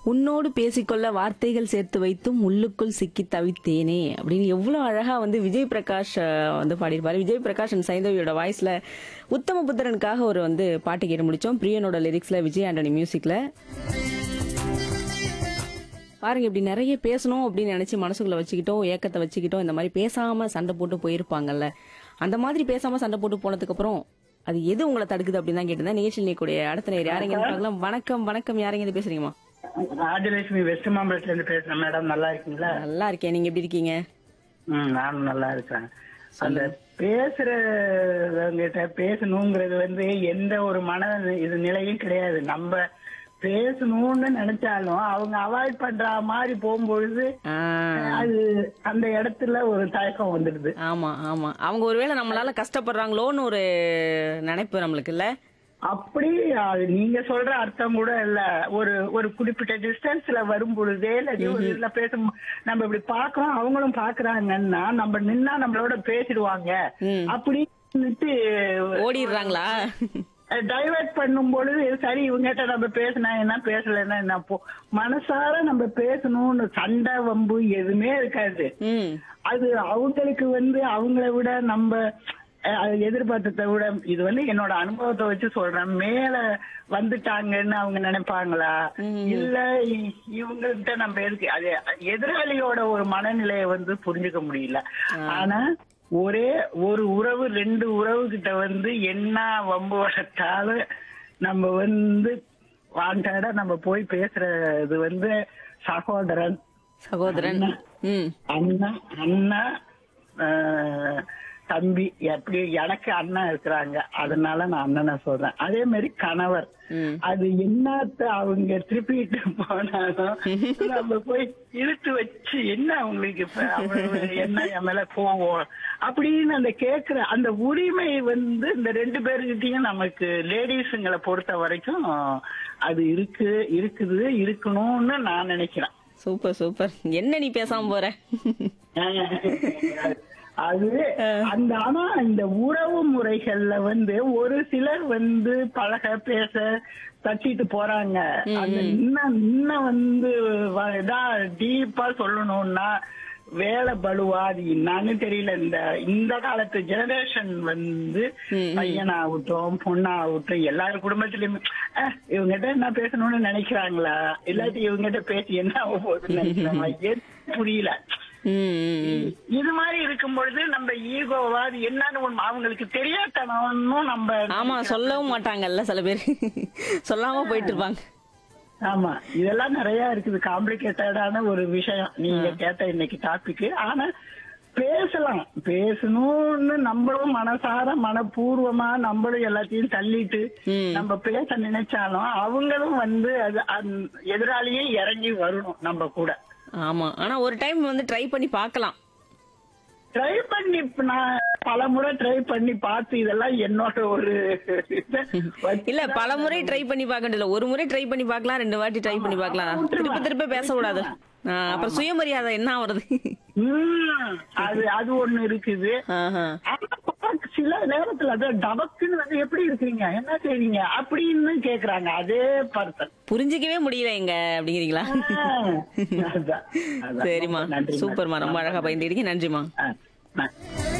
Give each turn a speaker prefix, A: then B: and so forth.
A: உன்னோடு பேசிக்கொள்ள வார்த்தைகள் சேர்த்து வைத்தும் உள்ளுக்குள் சிக்கி தவித்தேனே அப்படின்னு எவ்வளவு அழகா வந்து விஜய் பிரகாஷ் அஹ், வந்து பாடியிருப்பாரு விஜய் பிரகாஷ் அண்ட் சைந்தவியோட வாய்ஸ்ல உத்தம புத்திரனுக்காக ஒரு வந்து பாட்டு கேட்டு முடிச்சோம் பிரியனோட லிரிக்ஸ்ல விஜய் ஆண்டனி மியூசிக்ல பாருங்க இப்படி நிறைய பேசணும் அப்படின்னு நினைச்சு மனசுக்குள்ள வச்சுக்கிட்டோம் ஏக்கத்தை வச்சுக்கிட்டோம் இந்த மாதிரி பேசாம சண்டை போட்டு போயிருப்பாங்கல்ல அந்த மாதிரி பேசாம சண்டை போட்டு போனதுக்கு அப்புறம் அது எது உங்களை தடுக்குது அப்படின்னு தான் கேட்டிருந்தேன் நிகழ்ச்சியில் நீக்கூடிய அடுத்த நேரம் யாரைங்க பார்க்கலாம் வணக்கம் வணக்கம் யாரைங்க இருந்து பேசுறீங்கம்மா
B: ராஜலட்சுமி வெஸ்ட் மாம்பலத்துல இருந்து பேசுறேன் மேடம் நல்லா இருக்கீங்களா
A: நல்லா இருக்கேன் நீங்க எப்படி இருக்கீங்க
B: ம் நானும் நல்லா இருக்கேன் அந்த பேசுறவங்கிட்ட பேசணுங்கிறது வந்து எந்த ஒரு மன இது நிலையும் கிடையாது நம்ம பேசணும்னு நினைச்சாலும் அவங்க அவாய்ட் பண்ற மாதிரி போகும்பொழுது
A: ஆ,
B: அது அந்த இடத்துல ஒரு தயக்கம் வந்துடுது
A: ஆமா ஆமா அவங்க ஒருவேளை நம்மளால கஷ்டப்படுறாங்களோன்னு ஒரு நினைப்பு நம்மளுக்கு இல்ல
B: அப்படி அது நீங்க சொல்ற அர்த்தம் கூட இல்ல ஒரு ஒரு குறிப்பிட்ட டிஸ்டன்ஸ்ல வரும் பொழுதே இல்லாட்டி ஒரு இதுல பேச நம்ம இப்படி பாக்குறோம் அவங்களும் பாக்குறாங்கன்னா நம்ம நின்னா நம்மளோட பேசிடுவாங்க
A: ம்.
B: அப்படின்னுட்டு
A: ஓடிடுறாங்களா
B: டைவர்ட் பண்ணும் பொழுது சரி இவங்ககிட்ட நம்ம பேசினா என்ன பேசலைன்னா என்ன போ மனசார நம்ம பேசணும்னு சண்டை வம்பு எதுவுமே இருக்காது
A: ம்
B: அது அவங்களுக்கு வந்து அவங்கள விட நம்ம அஹ், அது எதிர்பார்த்ததை விட இது வந்து என்னோட அனுபவத்தை வச்சு சொல்றேன் மேல வந்துட்டாங்கன்னு அவங்க நினைப்பாங்களா இல்ல இ- இவங்ககிட்ட நம்ம எதுக்கு அது எதிராளியோட ஒரு மனநிலையை வந்து புரிஞ்சுக்க முடியல ஆனா ஒரே ஒரு உறவு ரெண்டு உறவு கிட்ட வந்து என்ன வம்பு வளர்த்தாலும் நம்ம வந்து வாண்டடா நம்ம போய் பேசுறது வந்து சகோதரன்
A: சகோதரன் ம்
B: அண்ணா அண்ணா ஆஹ், தம்பி எப்படி எனக்கு அண்ணா இருக்கிறாங்க அதனால நான் அண்ணனை சொல்றேன் அதே மாதிரி கணவர்
A: ம்.
B: அது என்னத்த அவங்க திருப்பிட்டு போனாலும் நம்ம போய் இழுத்து வச்சு என்ன அவங்களுக்கு இப்ப அவ்வளவு என்ன என் மேல கோவம் அப்படின்னு அந்த கேக்குற அந்த உரிமை வந்து இந்த ரெண்டு பேருக்கிட்டையும் நமக்கு லேடிஸுங்களை பொறுத்த வரைக்கும் அது இருக்கு இருக்குது இருக்கணும்னு நான் நினைக்கிறேன்
A: சூப்பர் சூப்பர் என்ன நீ பேசாம போற
B: அது அந்த ஆனா இந்த உறவு முறைகள்ல வந்து ஒரு சிலர் வந்து பழக பேச தட்டிட்டு போறாங்க அந்த இன்னும் இன்னும் வந்து வ- இதா டீப்பா சொல்லணும்னா வேலை பலுவா அது என்னன்னு தெரியல இந்த இந்த காலத்து ஜெனரேஷன் வந்து பையனாகட்டும் பொண்ணாகட்டும் எல்லாரும் குடும்பத்திலயுமே அஹ், இவங்ககிட்ட என்ன பேசணும்னு நினைக்கிறாங்களா இல்லாட்டி இவங்ககிட்ட பேசி என்ன ஆக போகுதுன்னு நினைக்கிறாங்களா எதுவும் புரியல
A: ம், ம், ம்.
B: இது மாதிரி இருக்கும் பொழுது நம்ம ஈகோவா அது என்னன்னு ஒண்ணு அவங்களுக்கு தெரியாதனும் நம்ம
A: ஆமா சொல்லவும் மாட்டாங்கல்ல சில பேர் சொல்லாம போயிட்டு இருப்பாங்க
B: ஆமா இதெல்லாம் நிறைய இருக்குது காம்ப்ளிகேட்டடான ஒரு விஷயம் நீங்க கேட்ட இன்னைக்கு டாபிக் ஆனா பேசலாம் பேசணும்னு நம்மளும் மனசார மனப்பூர்வமா நம்மளும் எல்லாத்தையும் தள்ளிட்டு
A: ம்.
B: நம்ம பேச நினைச்சாலும் அவங்களும் வந்து அது அந்த எதிராளியே இறங்கி வரணும் நம்ம கூட
A: ஆமா ஆனா ஒரு டைம் வந்து ட்ரை பண்ணி பார்க்கலாம்
B: ட்ரை பண்ணி இப்ப நான் பல முறை ட்ரை பண்ணி பார்த்து இதெல்லாம் என்னோட ஒரு இதை வச்சு
A: இல்ல பல முறை ட்ரை பண்ணி பார்க்க வேண்டியது ஒரு முறை ட்ரை பண்ணி பார்க்கலாம் ரெண்டு வாட்டி ட்ரை பண்ணி பார்க்கலாம் திருப்ப திருப்ப பேசக்கூடாது ஆ, அப்புறம் சுயமரியாதை என்ன ஆவறது
B: ம், அது அது ஒண்ணு இருக்குது
A: ஆஹா.
B: ஆனா பாக்க சில நேரத்துல அது டபக்குன்னு வந்து எப்படி இருக்கீங்க என்ன செய்றீங்க அப்படின்னு கேக்குறாங்க அதே பர்சன்
A: புரிஞ்சிக்கவே முடியல எங்க அப்படிங்கிறீங்களா சரிம்மா
B: நன்றி
A: சூப்பர்மா ரொம்ப அழகா பயந்துக்கிறீங்க நன்றிமா
B: ஆ